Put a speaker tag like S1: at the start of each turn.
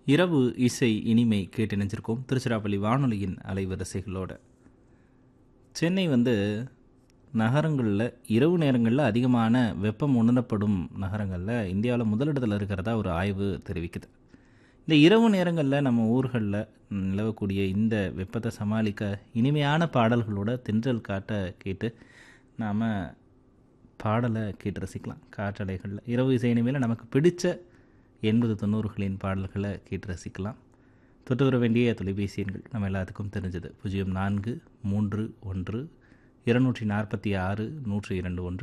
S1: இரவு இசை இனிமை கேட்டு நினைச்சிருக்கோம் திருச்சிராப்பள்ளி வானொலியின் அலைவரிசைகளோட சென்னை வந்து நகரங்களில் இரவு நேரங்களில் அதிகமான வெப்பம் உணரப்படும் நகரங்களில் இந்தியாவில் முதலிடத்தில் இருக்கிறதா ஒரு ஆய்வு தெரிவிக்குது இந்த இரவு நேரங்களில் நம்ம ஊர்களில் நிலவக்கூடிய இந்த வெப்பத்தை சமாளிக்க இனிமையான பாடல்களோட தென்றல் காட்ட கேட்டு நாம் பாடலை கேட்டு ரசிக்கலாம் காற்றலைகளில் இரவு இசை இனிமையில் நமக்கு பிடிச்ச எண்பது தொண்ணூறுகளின் பாடல்களை கேட்டு ரசிக்கலாம் தொட்டு வர வேண்டிய தொலைபேசி எண்கள் நம்ம எல்லாத்துக்கும் தெரிஞ்சது பூஜ்ஜியம் நான்கு மூன்று ஒன்று இருநூற்றி நாற்பத்தி ஆறு நூற்றி இரண்டு ஒன்று